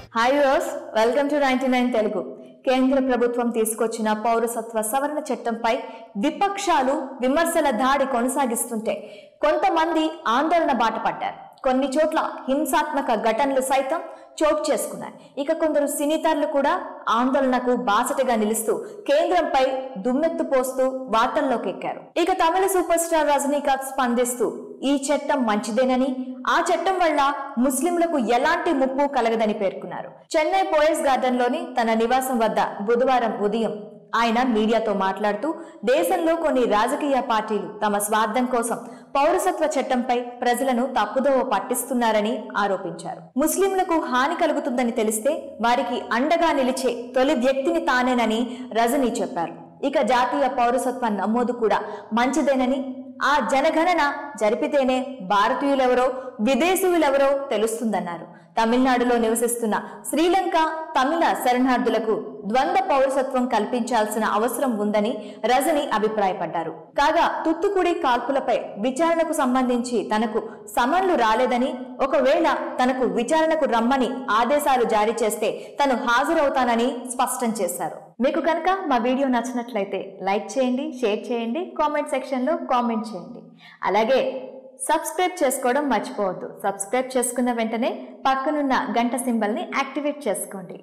hi యూస్ welcome to ninety nine Telugu కేంద్ర ప్రభుత్వం తీసుకొచ్చిన పౌరసత్వ సవరణ చట్టంపై విపక్షాలు విమర్శల దాడి కొనసాగిస్తుంటే కొంతమంది ఆందోళన బాట పడ్డారు కొన్ని చోట్ల హింసాత్మక ఘటనలు సైతం చోటు చేసుకున్నాయి ఇక కొందరు సినీతరులు కూడా ఆందోళనకు బాసటగా నిలుస్తూ కేంద్రంపై దుమ్మెత్తు పోస్తూ వార్తల్లోకి ఎక్కారు ఇక తమిళ సూపర్ స్టార్ రజనీకాంత్ స్పందిస్తూ ఈ చట్టం మంచిదేనని ఆ చట్టం వల్ల ముస్లింలకు ఎలాంటి ముప్పు కలగదని పేర్కొన్నారు చెన్నై పోయస్ గార్డెన్ లోని తన నివాసం వద్ద బుధవారం ఉదయం ఆయన మీడియాతో మాట్లాడుతూ దేశంలో కొన్ని రాజకీయ పార్టీలు తమ స్వార్థం కోసం పౌరసత్వ చట్టంపై ప్రజలను తప్పుదోవ పట్టిస్తున్నారని ఆరోపించారు ముస్లింలకు హాని కలుగుతుందని తెలిస్తే వారికి అండగా నిలిచే తొలి వ్యక్తిని తానేనని రజనీ చెప్పారు ఇక జాతీయ పౌరసత్వ నమోదు కూడా మంచిదేనని ఆ జనగణన జరిపితేనే భారతీయులెవరో విదేశీయులెవరో తెలుస్తుందన్నారు తమిళనాడులో నివసిస్తున్న శ్రీలంక తమిళ శరణార్థులకు ద్వంద్వ పౌరసత్వం కల్పించాల్సిన అవసరం ఉందని రజని అభిప్రాయపడ్డారు కాగా తుత్తుకుడి కాల్పులపై విచారణకు సంబంధించి తనకు సమన్లు రాలేదని ఒకవేళ తనకు విచారణకు రమ్మని ఆదేశాలు జారీ చేస్తే తను హాజరవుతానని స్పష్టం చేశారు మీకు కనుక మా వీడియో నచ్చినట్లయితే లైక్ చేయండి షేర్ చేయండి కామెంట్ సెక్షన్లో కామెంట్ చేయండి అలాగే సబ్స్క్రైబ్ చేసుకోవడం మర్చిపోవద్దు సబ్స్క్రైబ్ చేసుకున్న వెంటనే పక్కనున్న గంట సింబల్ని యాక్టివేట్ చేసుకోండి